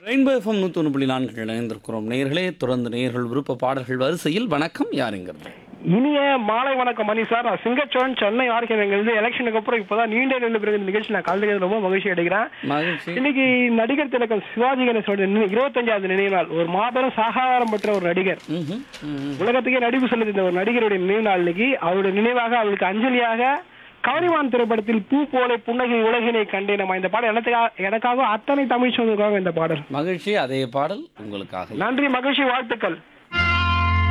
Rainbow FM நூற்றி ஒன்று புள்ளி நான்கு இணைந்திருக்கிறோம் நேயர்களே தொடர்ந்து நேயர்கள் விருப்ப பாடல்கள் வரிசையில் வணக்கம் யாருங்கிறது இனிய மாலை வணக்கம் மணி சார் நான் சிங்கச்சோழன் சென்னை ஆர்கேவங்கிலிருந்து எலெக்ஷனுக்கு அப்புறம் இப்போதான் நீண்ட ரெண்டு பிறகு இந்த நிகழ்ச்சி நான் கலந்துக்கிறது ரொம்ப மகிழ்ச்சி அடைகிறேன் மகிழ்ச்சி இன்னைக்கு நடிகர் திலகம் சிவாஜி கணேசோட நினை- இருபத்தஞ்சாவது நினைவு நாள் ஒரு மாபெரும் சாகாரம் பெற்ற ஒரு நடிகர் ம்ஹும், ம்ஹும். உலகத்துக்கே நடிப்பு சொல்லுது இந்த ஒரு நடிகருடைய நினைவு நாள் இன்னைக்கு அவருடைய நினைவாக அவருக்கு அஞ்சலியாக கவனிவான் திரைப்படத்தில் பூ போல புன்னகை உலகினை கண்டேன் நம்ம இந்த பாடல் எனக்காக எனக்காக அத்தனை தமிழ் சொந்தக்காக இந்த பாடல் மகிழ்ச்சி அதே பாடல் உங்களுக்காக நன்றி மகிழ்ச்சி வாழ்த்துக்கள்